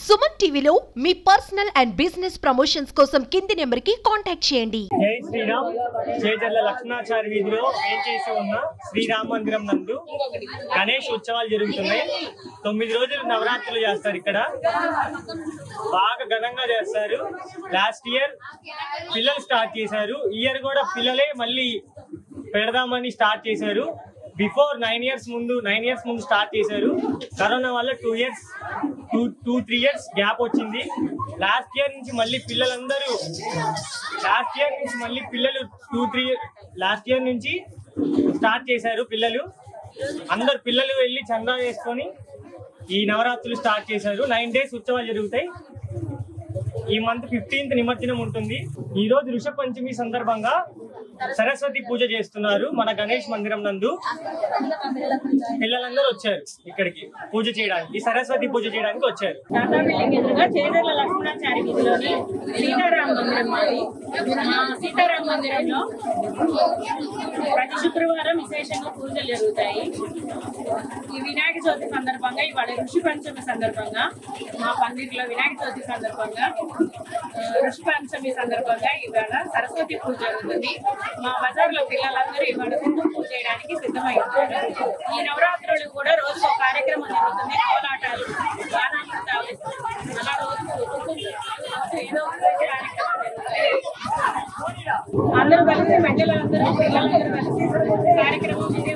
సుమన్ టీవీలో మీ personal and business promotions కోసం కింది నెంబర్కి కాంటాక్ట్ చేయండి జై శ్రీరామ్ చేజర్ల లక్ష్మణాచారి వీధిలో ఏం చేసి ఉన్న శ్రీరామ మందిరం నందు గణేష్ ఉత్సవాలు జరుగుతున్నాయి తొమ్మిది రోజులు నవరాత్రులు చేస్తారు ఇక్కడ బాగా ఘనంగా చేస్తారు లాస్ట్ ఇయర్ పిల్లలు స్టార్ట్ చేశారు ఈ ఇయర్ కూడా పిల్లలే మళ్ళీ పెడదామని స్టార్ట్ చేశారు బిఫోర్ నైన్ ఇయర్స్ ముందు నైన్ ఇయర్స్ ముందు స్టార్ట్ చేశారు కరోనా వల్ల two years two two three years gap వచ్చింది లాస్ట్ ఇయర్ నుంచి మళ్ళీ పిల్లలందరూ లాస్ట్ ఇయర్ నుంచి మళ్ళీ పిల్లలు టూ త్రీ లాస్ట్ ఇయర్ నుంచి స్టార్ట్ చేశారు పిల్లలు అందరు పిల్లలు వెళ్ళి చందా వేసుకొని ఈ నవరాత్రులు స్టార్ట్ చేశారు నైన్ డేస్ ఉత్సవాలు జరుగుతాయి ఈ మంత్ ఫిఫ్టీన్త్ నిమజ్జనం ఉంటుంది ఈ రోజు ఋషభ పంచమి సందర్భంగా సరస్వతి పూజ చేస్తున్నారు మన గణేష్ మందిరం నందు పిల్లలందరూ వచ్చారు ఇక్కడికి పూజ చేయడానికి సరస్వతి పూజ చేయడానికి వచ్చారు టాటా బిల్డింగ్ ఎదురుగా చేజర్ల లక్ష్మణాచారి వీధిలోని సీతారాం మందిరం మాది మా సీతారాం మందిరంలో ప్రతి శుక్రవారం విశేషంగా పూజలు జరుగుతాయి ఈ వినాయక చవితి సందర్భంగా ఇవాళ ఋషి పంచమి సందర్భంగా మా పందిరిలో వినాయక చవితి సందర్భంగా ఆ, ఋషి పంచమి సందర్భంగా ఇవాళ సరస్వతి పూజ జరుగుతుంది మా బజార్లో పిల్లలందరూ ఇవాళ కుంకుమ పూజ చేయడానికి సిద్ధమై ఉన్నారు ఈ నవరాత్రులు కూడా రోజు ఒక కార్యక్రమం జరుగుతుంది కోలాటాలు గానామృతాలు అలా రోజు రోజు ఏదో ఒక కార్యక్రమం జరుగుతుంది అందరూ కలిసి మహిళలందరూ పిల్లలందరూ కలిసి కార్యక్రమం